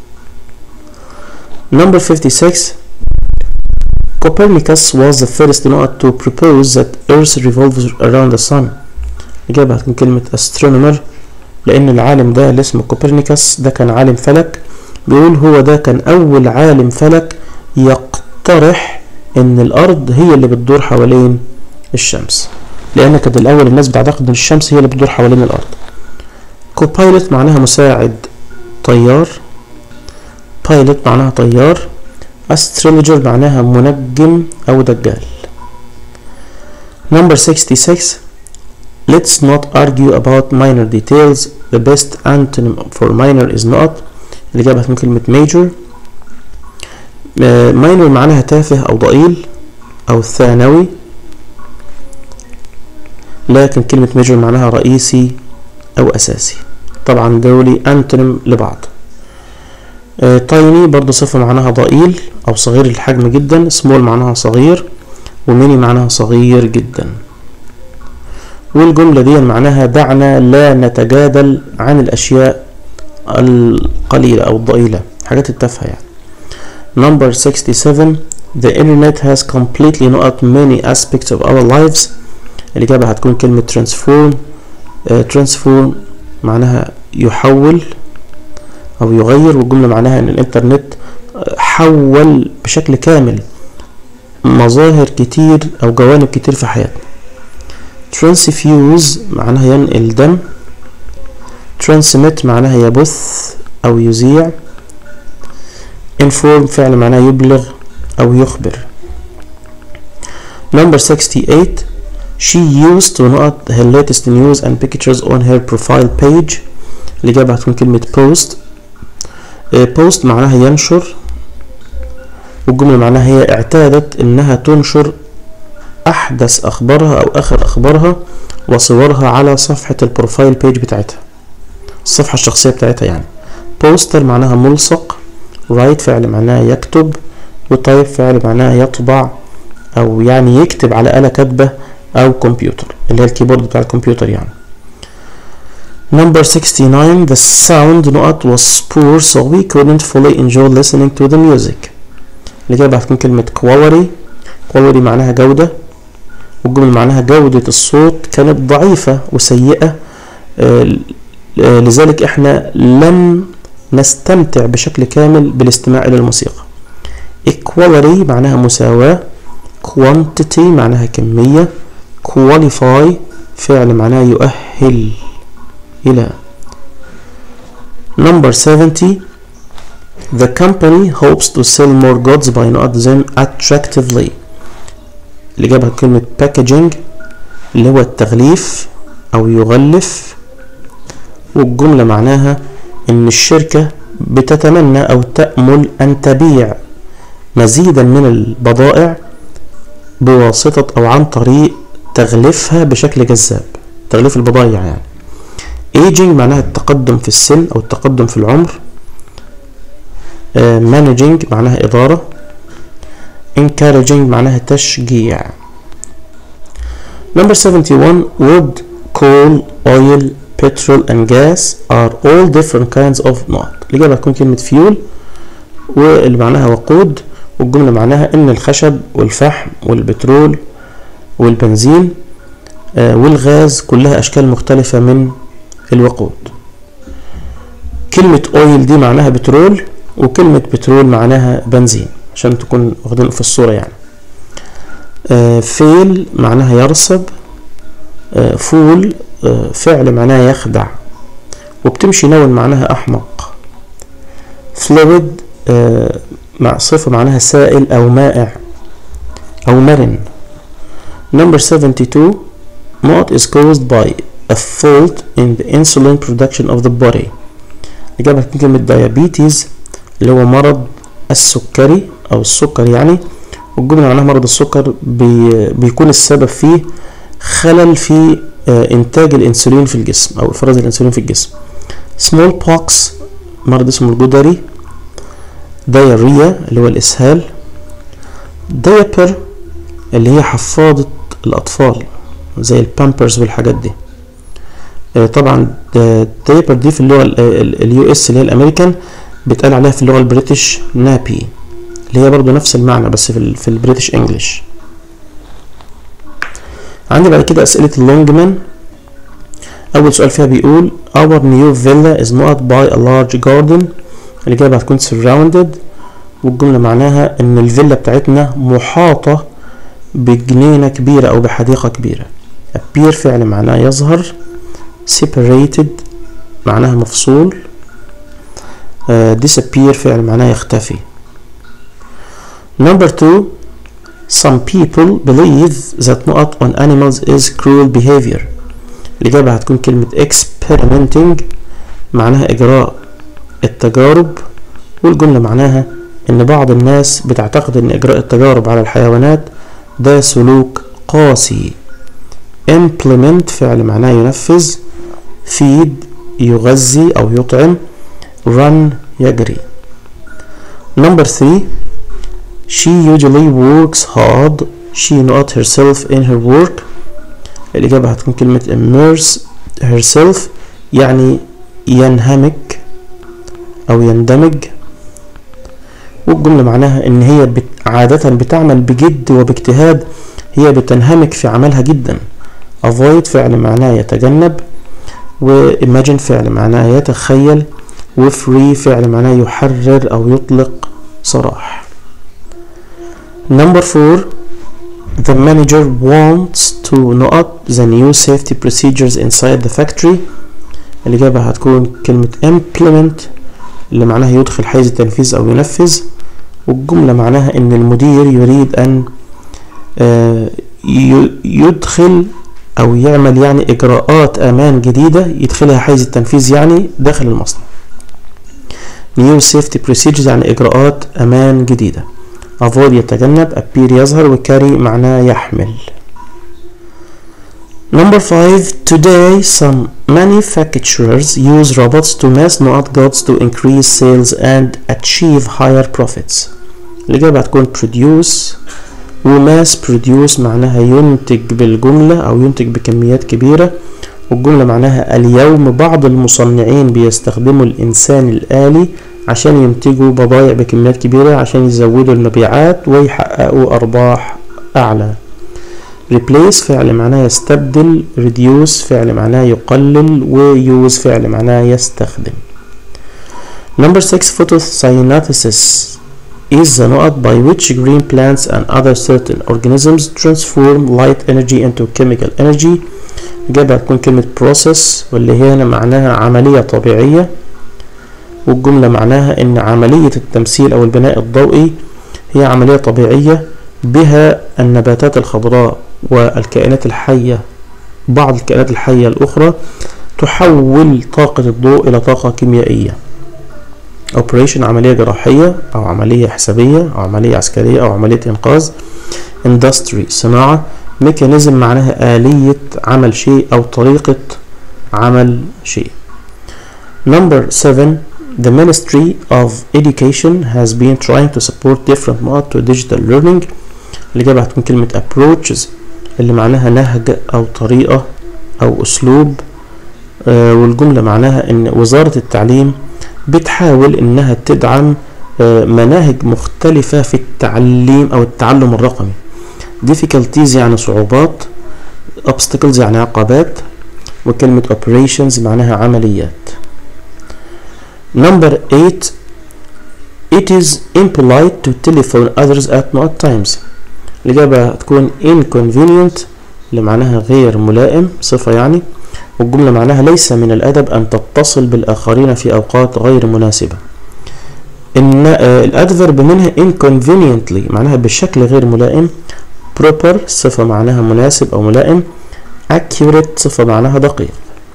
number 56 Copernicus was the first not to propose that Earth revolves around the sun الإجابة هتكون كلمة astronomer لأن العالم ده اللي اسمه كوبرنيكوس ده كان عالم فلك بيقول هو ده كان أول عالم فلك يقترح إن الأرض هي اللي بتدور حوالين الشمس لأن كانت الأول الناس بتعتقد إن الشمس هي اللي بتدور حوالين الأرض كوبايلوت معناها مساعد طيار بايلوت معناها طيار استرولوجر معناها منجم أو دجال number 66 Let's not argue about minor details. The best antonym for minor is not. الإجابة هتكون كلمة major. آه، minor معناها تافه أو ضئيل أو ثانوي. لكن كلمة major معناها رئيسي أو أساسي. طبعا دولي antonym لبعض. آه، tiny برضه صفة معناها ضئيل أو صغير الحجم جدا. small معناها صغير. وميني معناها صغير جدا. والجملة دي معناها دعنا لا نتجادل عن الأشياء القليلة أو الضئيلة حاجات التافهة يعني number 67 the internet has completely not many aspects of our lives الإجابة هتكون كلمة transform uh, transform معناها يحول أو يغير والجملة معناها إن الإنترنت حول بشكل كامل مظاهر كتير أو جوانب كتير في حياتنا transfuse معناها ينقل دم transmit معناها يبث أو يذيع inform فعل معناه يبلغ أو يخبر number 68 she used to note her latest news and pictures on her profile page الإجابة هتكون كلمة post post معناها ينشر والجملة معناها هي اعتادت إنها تنشر أحدث أخبارها أو آخر أخبارها وصورها على صفحة البروفايل بيج بتاعتها الصفحة الشخصية بتاعتها يعني بوستر معناها ملصق رايت فعل معناه يكتب وتايب فعل معناه يطبع أو يعني يكتب على آلة كاتبة أو كمبيوتر اللي هي الكيبورد بتاع الكمبيوتر يعني Number 69 The sound نقط was poor so we couldn't fully enjoy listening to the music الإجابة هتكون كلمة quality quality معناها جودة والجملة معناها جودة الصوت كانت ضعيفة وسيئة لذلك احنا لم نستمتع بشكل كامل بالاستماع إلى الموسيقى equality معناها مساواة quantity معناها كمية qualify فعل معناه يؤهل إلى number 70 the company hopes to sell more goods by not them attractively الإجابة كلمة packaging اللي هو التغليف أو يغلف والجملة معناها إن الشركة بتتمنى أو تأمل أن تبيع مزيدا من البضائع بواسطة أو عن طريق تغليفها بشكل جذاب تغليف البضائع يعني aging معناها التقدم في السن أو التقدم في العمر uh, managing معناها إدارة encouraging معناها تشجيع number 71 wood coal oil petrol and gas are all different kinds of not الإجابة هتكون كلمة fuel واللي معناها وقود والجملة معناها إن الخشب والفحم والبترول والبنزين آه والغاز كلها أشكال مختلفة من الوقود كلمة اويل دي معناها بترول وكلمة بترول معناها بنزين عشان تكون واخدين في الصورة يعني آه فيل معناها يرسب آه فول آه فعل معناها يخدع وبتمشي نون معناها أحمق فلويد مع صفة معناها سائل أو مائع أو مرن number 72 not is caused by a fault in the insulin production of the body الإجابة هتكون كلمة diabetes اللي هو مرض السكري أو السكر يعني والجملة معناها مرض السكر بي بيكون السبب فيه خلل في إنتاج الأنسولين في الجسم أو إفراز الأنسولين في الجسم small pox مرض اسمه الجدري diarrhea اللي هو الإسهال diaper اللي هي حفاضة الأطفال زي البامبرز والحاجات دي طبعا الدايبر دي في اللغة اليو اس اللي هي الأمريكان بيتقال عليها في اللغة البريتش نابي اللي هي برضو نفس المعنى بس في, في البريتش انجلش عندي بعد كده أسئلة اللونجمان أول سؤال فيها بيقول our new villa is not by a large garden الإجابة هتكون surrounded والجملة معناها إن الفيلا بتاعتنا محاطة بجنينة كبيرة أو بحديقة كبيرة appear فعل معناه يظهر separated معناها مفصول uh, disappear فعل معناه يختفي number two some people believe that not on animals is cruel behavior الإجابة هتكون كلمة experimenting معناها إجراء التجارب والجملة معناها إن بعض الناس بتعتقد إن إجراء التجارب على الحيوانات ده سلوك قاسي implement فعل معناه ينفذ feed يغذي أو يطعم run يجري number three she usually works hard she not herself in her work الإجابة هتكون كلمة immerse herself يعني ينهمك أو يندمج والجملة معناها إن هي بت... عادة بتعمل بجد وباجتهاد هي بتنهمك في عملها جدا avoid فعل معناه يتجنب و imagine فعل معناه يتخيل و free فعل معناه يحرر أو يطلق سراح number four the manager wants to note the new safety procedures inside the factory الإجابة هتكون كلمة implement اللي معناها يدخل حيز التنفيذ أو ينفذ والجملة معناها إن المدير يريد أن آه، ي- يدخل أو يعمل يعني إجراءات أمان جديدة يدخلها حيز التنفيذ يعني داخل المصنع new safety procedures يعني إجراءات أمان جديدة avoid يتجنب appear يظهر وcarry معناه يحمل Number five, today some manufacturers use robots to mass not goods to increase sales and achieve higher profits. الإجابة هتكون produce وماس produce معناها ينتج بالجملة أو ينتج بكميات كبيرة والجملة معناها اليوم بعض المصنعين بيستخدموا الإنسان الآلي عشان ينتجوا بضائع بكميات كبيرة عشان يزودوا المبيعات ويحققوا أرباح أعلى replace فعل معناه يستبدل reduce فعل معناه يقلل و use فعل معناه يستخدم number 6 photosynthesis is the نقط by which green plants and other certain organisms transform light energy into chemical energy إجابة هتكون كلمة process واللي هي هنا معناها عملية طبيعية والجملة معناها إن عملية التمثيل أو البناء الضوئي هي عملية طبيعية بها النباتات الخضراء والكائنات الحية بعض الكائنات الحية الأخرى تحول طاقة الضوء إلى طاقة كيميائية operation عملية جراحية أو عملية حسابية أو عملية عسكرية أو عملية إنقاذ industry صناعة ميكانيزم معناها آلية عمل شيء أو طريقة عمل شيء number 7 The Ministry of Education has been trying to support different modes to digital learning الإجابة هتكون كلمة approaches اللي معناها نهج أو طريقة أو أسلوب آه والجملة معناها إن وزارة التعليم بتحاول إنها تدعم آه مناهج مختلفة في التعليم أو التعلم الرقمي difficulties يعني صعوبات obstacles يعني عقبات وكلمة operations معناها عمليات number 8 it is impolite to telephone others at not times الإجابة هتكون inconvenient اللي معناها غير ملائم صفة يعني والجملة معناها ليس من الأدب أن تتصل بالآخرين في أوقات غير مناسبة إن آه الأدفرب منها inconveniently معناها بشكل غير ملائم proper صفة معناها مناسب أو ملائم accurate صفة معناها دقيق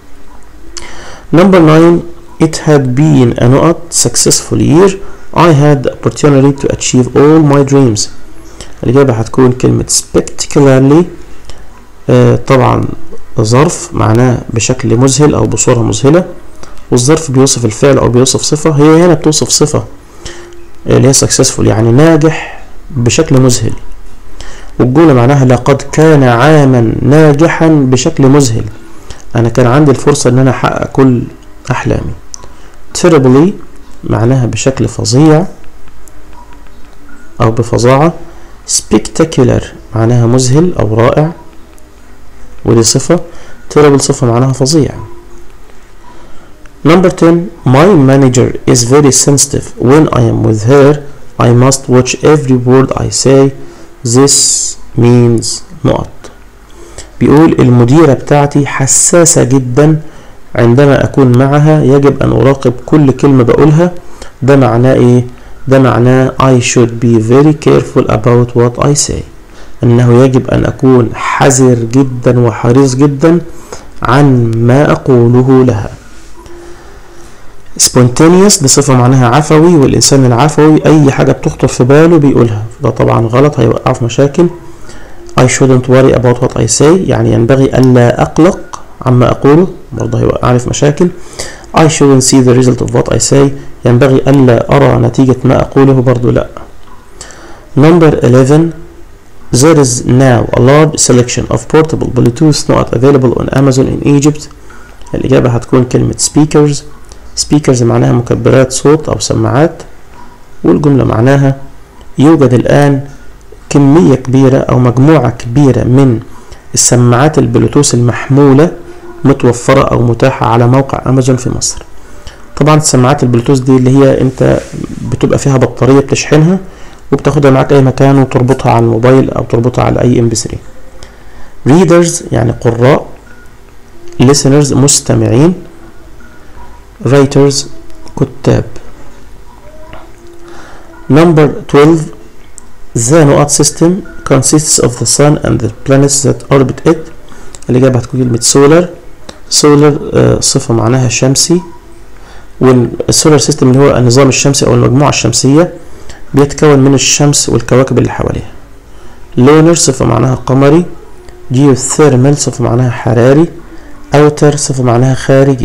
number 9 it had been a not successful year I had the opportunity to achieve all my dreams الإجابة هتكون كلمة spectacularly آه طبعا ظرف معناه بشكل مذهل أو بصورة مذهلة والظرف بيوصف الفعل أو بيوصف صفة هي هنا بتوصف صفة اللي هي successful يعني ناجح بشكل مذهل والجملة معناها لقد كان عاما ناجحا بشكل مذهل أنا كان عندي الفرصة إن أنا أحقق كل أحلامي terribly معناها بشكل فظيع أو بفظاعة spectacular معناها مذهل أو رائع ودي صفة terrible صفة معناها فظيع number 10 my manager is very sensitive when I am with her I must watch every word I say this means نقط بيقول المديرة بتاعتي حساسة جدا عندما أكون معها يجب أن أراقب كل كلمة بقولها ده معناه إيه؟ ده معناه I should be very careful about what I say أنه يجب أن أكون حذر جدا وحريص جدا عن ما أقوله لها spontaneous دي صفة معناها عفوي والإنسان العفوي أي حاجة بتخطر في باله بيقولها ده طبعا غلط هيوقع في مشاكل I shouldn't worry about what I say يعني ينبغي ألا أقلق عما أقوله برضه هيوقعني في مشاكل I shouldn't see the result of what I say ينبغي ألا أرى نتيجة ما أقوله برضه لا Number 11 There is now a large selection of portable Bluetooth not available on Amazon in Egypt الإجابة هتكون كلمة speakers speakers معناها مكبرات صوت أو سماعات والجملة معناها يوجد الآن كمية كبيرة أو مجموعة كبيرة من السماعات البلوتوث المحمولة متوفرة أو متاحة على موقع أمازون في مصر طبعا السماعات البلوتوث دي اللي هي انت بتبقى فيها بطارية بتشحنها وبتاخدها معاك أي مكان وتربطها على الموبايل أو تربطها على أي ام بي 3 readers يعني قراء listeners مستمعين writers كتاب number 12 the نقط system consists of the sun and the planets that orbit it الإجابة هتكون كلمة solar solar آه، صفة معناها شمسي والسولار سيستم اللي هو النظام الشمسي أو المجموعة الشمسية بيتكون من الشمس والكواكب اللي حواليها lunar صفة معناها قمري geothermal صفة معناها حراري outer صفة معناها خارجي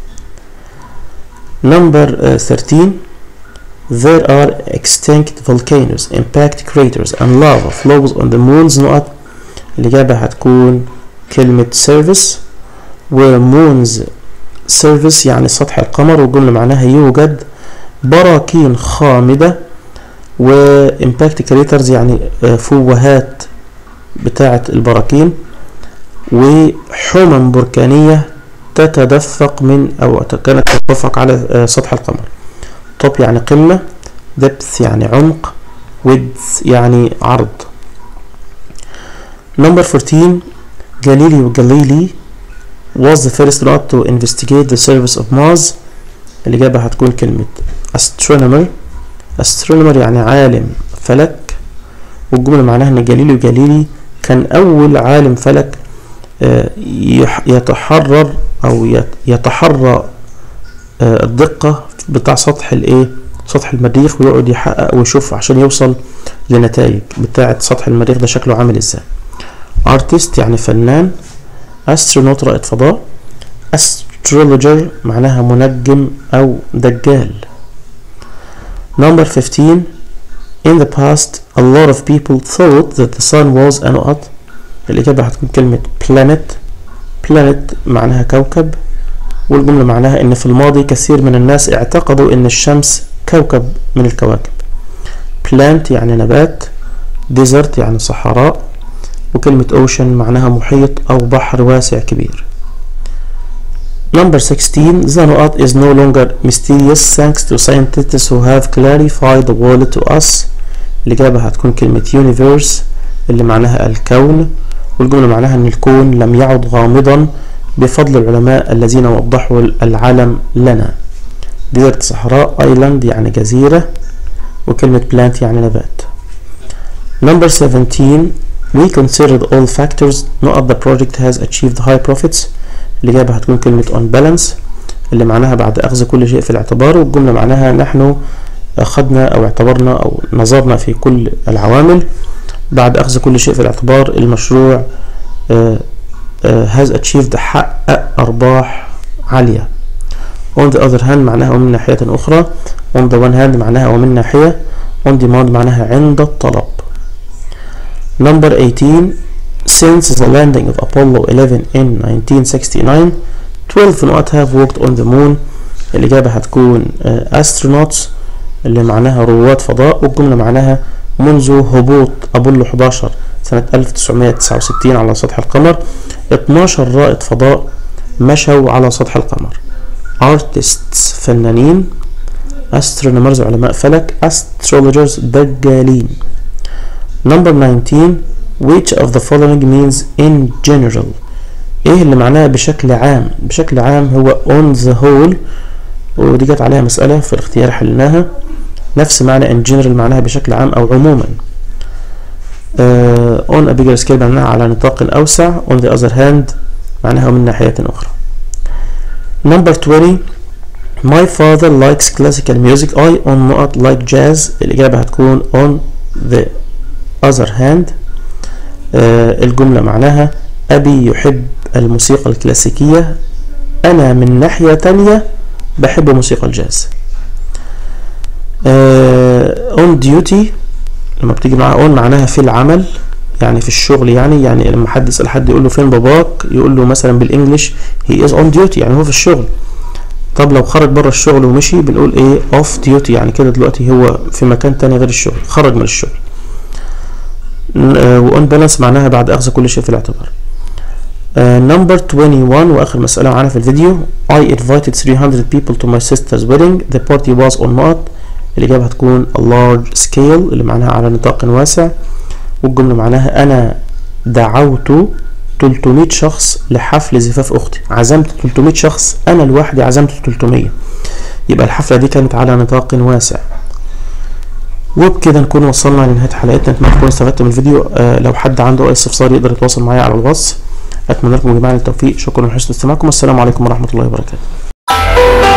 number uh, 13 there are extinct volcanoes impact craters and lava flows on the moon's نقط الإجابة هتكون كلمة service و moon's service يعني سطح القمر والجملة معناها يوجد براكين خامدة و impact craters يعني آه، فوهات بتاعة البراكين وحمم بركانية تتدفق من أو كانت تتدفق على آه، سطح القمر top يعني قمة depth يعني عمق width يعني عرض number 14 Galileo Galilei was the first not to investigate the surface of Mars الإجابة هتكون كلمة astronomer astronomer يعني عالم فلك والجملة معناها إن جاليليو جاليلي كان أول عالم فلك آه، يح- يتحرر أو يت- يتحرى آه، الدقة بتاع سطح الإيه سطح المريخ ويقعد يحقق ويشوف عشان يوصل لنتائج بتاعة سطح المريخ ده شكله عامل ازاي artist يعني فنان astronaut رائد فضاء astrologer معناها منجم أو دجال number 15 in the past a lot of people thought that the sun was a نقط الإجابة هتكون كلمة planet planet معناها كوكب والجملة معناها إن في الماضي كثير من الناس اعتقدوا إن الشمس كوكب من الكواكب plant يعني نبات desert يعني صحراء وكلمة ocean معناها محيط أو بحر واسع كبير Number 16 The نقط is no longer mysterious thanks to scientists who have clarified the world to us الإجابة هتكون كلمة universe اللي معناها الكون والجملة معناها أن الكون لم يعد غامضا بفضل العلماء الذين وضحوا العالم لنا desert صحراء island يعني جزيرة وكلمة plant يعني نبات Number 17 We considered all factors نقط the project has achieved high profits الإجابة هتكون كلمة on balance اللي معناها بعد أخذ كل شيء في الاعتبار والجملة معناها نحن أخذنا أو اعتبرنا أو نظرنا في كل العوامل بعد أخذ كل شيء في الاعتبار المشروع آه، آه، has achieved حقق أرباح عالية on the other hand معناها ومن ناحية أخرى on the one hand معناها ومن ناحية on demand معناها عند الطلب number 18 since the landing of Apollo 11 in 1969 12 نقط have worked on the moon الإجابة هتكون آه، astronauts اللي معناها رواد فضاء والجملة معناها منذ هبوط أبولو 11 سنة 1969 على سطح القمر 12 رائد فضاء مشوا على سطح القمر artists فنانين astronomers علماء فلك astrologers دجالين number 19 which of the following means in general ايه اللي معناها بشكل عام بشكل عام هو on the whole ودي جت عليها مسألة في الاختيار حلناها نفس معنى in general معناها بشكل عام أو عموما uh, on a bigger scale معناها على نطاق أوسع on the other hand معناها من ناحية أخرى number 20 my father likes classical music I on نقط like jazz الإجابة هتكون on the other hand uh, الجملة معناها أبي يحب الموسيقى الكلاسيكية أنا من ناحية تانية بحب موسيقى الجاز uh, on duty لما بتيجي معاها on معناها في العمل يعني في الشغل يعني يعني لما حد يسأل حد يقول له فين باباك يقول له مثلا بالانجلش he is on duty يعني هو في الشغل طب لو خرج بره الشغل ومشي بنقول ايه off duty يعني كده دلوقتي هو في مكان تاني غير الشغل خرج من الشغل وان بالانس معناها بعد اخذ كل شيء في الاعتبار نمبر uh, 21 واخر مسألة معانا في الفيديو I invited 300 people to my sister's wedding the party was on what الإجابة هتكون a large scale اللي معناها على نطاق واسع والجملة معناها أنا دعوت 300 شخص لحفل زفاف أختي عزمت 300 شخص أنا لوحدي عزمت 300 يبقى الحفلة دي كانت على نطاق واسع وبكده نكون وصلنا لنهاية حلقتنا اتمنى تكونوا استفدتوا من الفيديو آه لو حد عنده اي استفسار يقدر يتواصل معايا على الواتس اتمنى لكم جميعا التوفيق شكرا لحسن استماعكم السلام عليكم ورحمة الله وبركاته